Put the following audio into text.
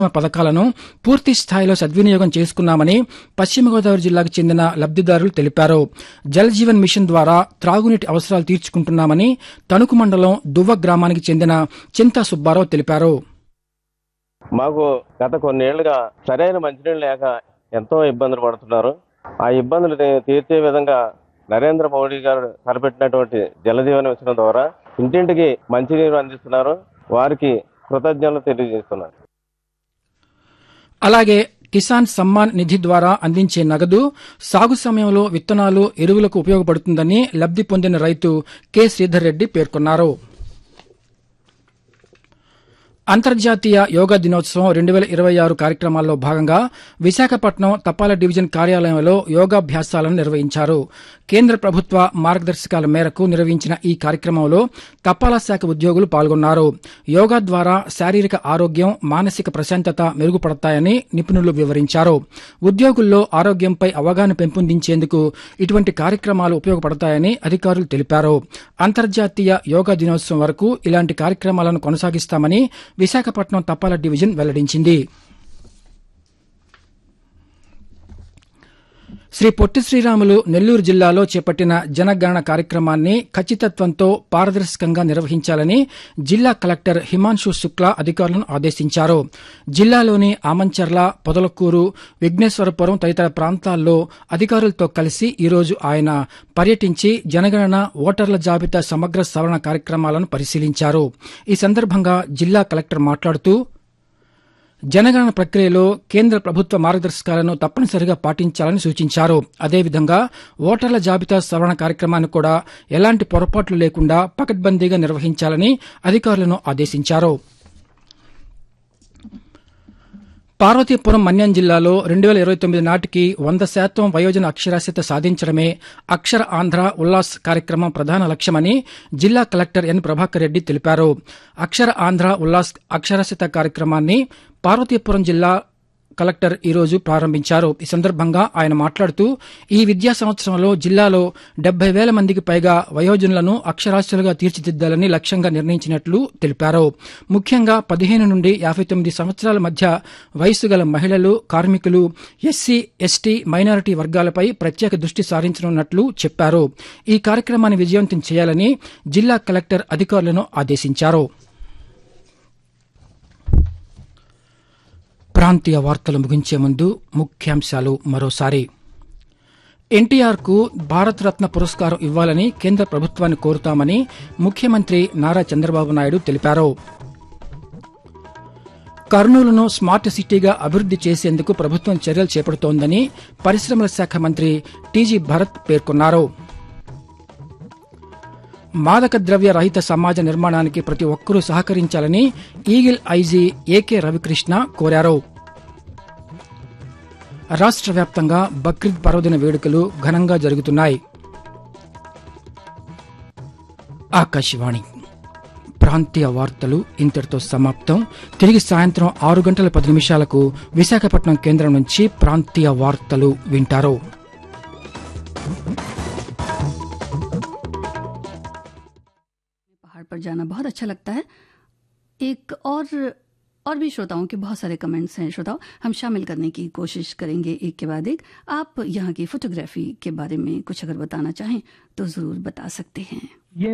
పథకాలను పూర్తి స్థాయిలో సద్వినియోగం చేసుకున్నామని పశ్చిమ గోదావరి జిల్లాకు చెందిన లబ్దిదారులు తెలిపారు జల్ జీవన్ మిషన్ ద్వారా త్రాగునీటి అవసరాలు తీర్చుకుంటున్నామని తణుకు మండలం దువ్వ గ్రామానికి చెందిన చింతా సుబ్బారావు తెలిపారు మాకు గత కొన్నేళ్లుగా సరైన మంచినీళ్ళు లేక ఎంతో ఇబ్బందులు పడుతున్నారు ఆ ఇబ్బందులు తీ- తీర్చే విధంగా నరేంద్ర మోడీ గారు తలపెట్టినటువంటి జలజీవన మిషన్ ద్వారా ఇంటింటికి మంచినీరు అందిస్తున్నారు వారికి కృతజ్ఞతలు తెలియజేస్తున్నారు అలాగే కిసాన్ సమ్మాన్ నిధి ద్వారా అందించే నగదు సాగు సమయంలో విత్తనాలు ఎరువులకు ఉపయోగపడుతుందని లబ్ది పొందిన రైతు కె శ్రీధర్ రెడ్డి పేర్కొన్నారు అంతర్జాతీయ యోగా దినోత్సవం రెండు వేల ఇరవై ఆరు కార్యక్రమాల్లో భాగంగా విశాఖపట్నం తపాలా డివిజన్ కార్యాలయంలో యోగాభ్యాసాలను నిర్వహించారు కేంద్ర ప్రభుత్వ మార్గదర్శకాల మేరకు నిర్వహించిన ఈ కార్యక్రమంలో తపాలా శాఖ ఉద్యోగులు పాల్గొన్నారు యోగా ద్వారా శారీరక ఆరోగ్యం మానసిక ప్రశాంతత మెరుగుపడతాయని నిపుణులు వివరించారు ఉద్యోగుల్లో ఆరోగ్యంపై అవగాహన పెంపొందించేందుకు ఇటువంటి కార్యక్రమాలు ఉపయోగపడతాయని అధికారులు తెలిపారు అంతర్జాతీయ యోగా దినోత్సవం వరకు ఇలాంటి కార్యక్రమాలను కొనసాగిస్తామని విశాఖపట్నం తపాలా డివిజన్ వెల్లడించింది శ్రీ పొట్టి శ్రీరాములు నెల్లూరు జిల్లాలో చేపట్టిన జనగణన కార్యక్రమాన్ని ఖచ్చితత్వంతో పారదర్శకంగా నిర్వహించాలని జిల్లా కలెక్టర్ హిమాంశు శుక్లా అధికారులను ఆదేశించారు జిల్లాలోని ఆమంచర్ల పొదలకూరు విఘ్నేశ్వరపురం తదితర ప్రాంతాల్లో అధికారులతో కలిసి ఈరోజు ఆయన పర్యటించి జనగణన ఓటర్ల జాబితా సమగ్ర సవరణ కార్యక్రమాలను పరిశీలించారు ఈ సందర్భంగా జిల్లా కలెక్టర్ మాట్లాడుతూ జనగణన ప్రక్రియలో కేంద్ర ప్రభుత్వ మార్గదర్శకాలను తప్పనిసరిగా పాటించాలని సూచించారు అదేవిధంగా ఓటర్ల జాబితా సవరణ కార్యక్రమాన్ని కూడా ఎలాంటి పొరపాట్లు లేకుండా పకడ్బందీగా నిర్వహించాలని అధికారులను ఆదేశించారు పార్వతీపురం మన్యం జిల్లాలో రెండు వేల ఇరవై తొమ్మిది నాటికి వంద శాతం వయోజన అక్షరాస్యత సాధించడమే అక్షర ఆంధ్ర ఉల్లాస్ కార్యక్రమం ప్రధాన లక్ష్యమని జిల్లా కలెక్టర్ ఎన్ ప్రభాకర్ రెడ్డి తెలిపారు అక్షర ఆంధ్ర ఉల్లాస్ అక్షరాస్యత కార్యక్రమాన్ని పార్వతీపురం జిల్లా కలెక్టర్ ఈ రోజు ప్రారంభించారు ఈ సందర్భంగా ఆయన మాట్లాడుతూ ఈ విద్యా సంవత్సరంలో జిల్లాలో డెబ్బై వేల మందికి పైగా వయోజనులను అక్షరాస్యులుగా తీర్చిదిద్దాలని లక్ష్యంగా నిర్ణయించినట్లు తెలిపారు ముఖ్యంగా పదిహేను నుండి యాభై తొమ్మిది సంవత్సరాల మధ్య వయసు గల మహిళలు కార్మికులు ఎస్సీ ఎస్టీ మైనారిటీ వర్గాలపై ప్రత్యేక దృష్టి సారించనున్నట్లు చెప్పారు ఈ కార్యక్రమాన్ని విజయవంతం చేయాలని జిల్లా కలెక్టర్ అధికారులను ఆదేశించారు ప్రాంతీయ వార్తలు ముగించే ముందు ముఖ్యాంశాలు మరోసారి ఎన్టీఆర్ కు భారతరత్న పురస్కారం ఇవ్వాలని కేంద్ర ప్రభుత్వాన్ని కోరుతామని ముఖ్యమంత్రి నారా చంద్రబాబు నాయుడు తెలిపారు కర్నూలును స్మార్ట్ సిటీగా అభివృద్ది చేసేందుకు ప్రభుత్వం చర్యలు చేపడుతోందని పరిశ్రమల శాఖ మంత్రి టీజీ భరత్ పేర్కొన్నారు మాదక ద్రవ్య రహిత సమాజ నిర్మాణానికి ప్రతి ఒక్కరూ సహకరించాలని ఈగిల్ ఐజీ ఏకే రవికృష్ణ కోరారు రాష్ట్ర వ్యాప్తంగా బక్రీద్ పర్వదిన వేడుకలు ఘనంగా జరుగుతున్నాయి ఆకాశవాణి ప్రాంతీయ వార్తలు ఇంతటితో సమాప్తం తిరిగి సాయంత్రం ఆరు గంటల పది నిమిషాలకు విశాఖపట్నం కేంద్రం నుంచి ప్రాంతీయ వార్తలు వింటారు पहाड़ पर जाना बहुत अच्छा लगता है एक और और भी श्रोताओं के बहुत सारे कमेंट्स हैं श्रोताओं हम शामिल करने की कोशिश करेंगे एक के बाद एक आप यहाँ की फोटोग्राफी के बारे में कुछ अगर बताना चाहें तो ज़रूर बता सकते हैं